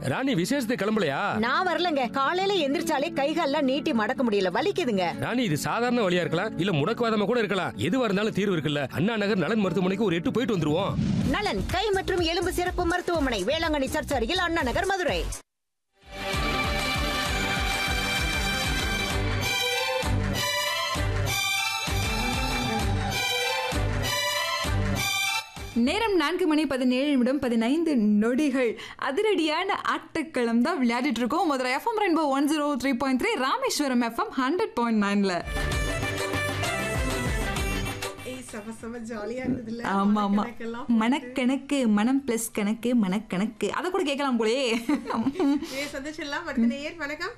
ராணி விசேஷத்துக்கு கிளம்பலையா நான் வரலங்க காலையில எந்திரிச்சாலே கைகால்லாம் நீட்டி மடக்க முடியல வலிக்குதுங்க ராணி இது சாதாரண வழியா இருக்கலாம் இல்ல முடக்குவாதமா கூட இருக்கலாம் எதுவா இருந்தாலும் தீர்வு இருக்குல்ல அண்ணா நகர் நலன் மருத்துவமனைக்கு ஒரு எட்டு போயிட்டு வந்துருவோம் நலன் கை மற்றும் எலும்பு சிறப்பு மருத்துவமனை வேளாங்கண்ணி சர்ச் அருகில் அண்ணா நகர் மதுரை நேரம் நான்கு மணி பதினேழு நிமிடம் பதினைந்து நொடிகள் அதிரடியான ஆட்டக்களம் தான் விளையாடிட்டு இருக்கோம் முதல்ல FM rainbow one zero three point three Rameswaram FM hundred point நைன்ல ஏய் செம செம ஜாலியா இருந்ததுல ஆமா ஆமா மனக்கணக்கெல்லாம் மனக்கணக்கு மனம் பிளஸ் கணக்கு மனக்கணக்கு அதை கூட கேட்கலாம் போலே ஏய் சந்தோஷம்லாம் வருது நேயர் வணக்கம்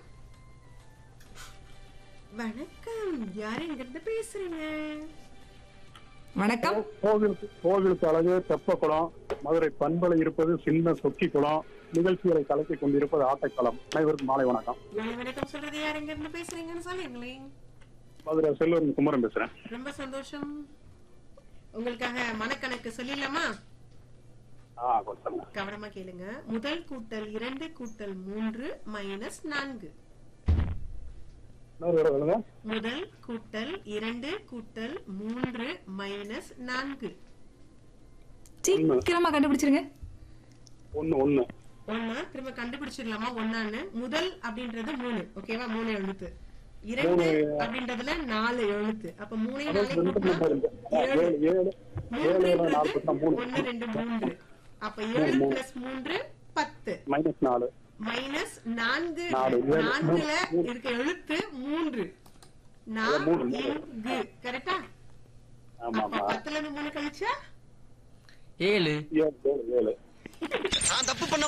வணக்கம் யாரு எங்க இருந்து பேசுறீங்க வணக்கம் கோவிலுக்கு கோவிலுக்கு அழகு தெப்பக்குளம் மதுரை பண்பலை இருப்பது சின்ன சொக்கி குளம் நிகழ்ச்சிகளை கலக்கி கொண்டிருப்பது ஆட்டக்களம் அனைவருக்கும் மாலை வணக்கம் மாலை வணக்கம் சொல்றது யார் எங்க இருந்து பேசுறீங்கன்னு சொல்லுங்களேன் மதுரை செல்வன் குமரன் பேசுறேன் ரொம்ப சந்தோஷம் உங்களுக்காக மனக்கணக்கு சொல்லிடலாமா ஆ கொஞ்சம் கவனமா கேளுங்க முதல் கூட்டல் இரண்டு கூட்டல் மூன்று மைனஸ் நான்கு இன்னொரு தடவை சொல்லுங்க முதல் கூட்டல் இரண்டு கூட்டல் மூன்று மைனஸ் நான்கு சீக்கிரமா கண்டுபிடிச்சிருங்க ஒண்ணு ஒண்ணு ஒன்னா திரும்ப கண்டுபிடிச்சிடலாமா ஒன்னான்னு முதல் அப்படின்றது மூணு ஓகேவா மூணு எழுத்து இரண்டு மூணு. அப்படின்றதுல நாலு எழுத்து அப்ப மூணையும் அதாவது நாளைக்கு ரெண்டு நம்பர் இருக்கு. ஆ, ஏழு ஏழு ஏழு ஏழு நாலு பத்து மூணு ஒன்னு ரெண்டு மூன்று அப்ப ஏழு பிளஸ் மூன்று பத்து மைனஸ் நாலு மைனஸ் நான்கு நாலு, ஏழு, நான்குல மூணு. இருக்க எழுத்து மூன்று நான் மூணு, மூணு. இங்கு கரெக்டா ஆமா அப்ப ஆமா பத்துல இருந்து மூணு கழிச்சா ஏழு ஏழு ஏழு ஏழு நான் தப்பு பண்ண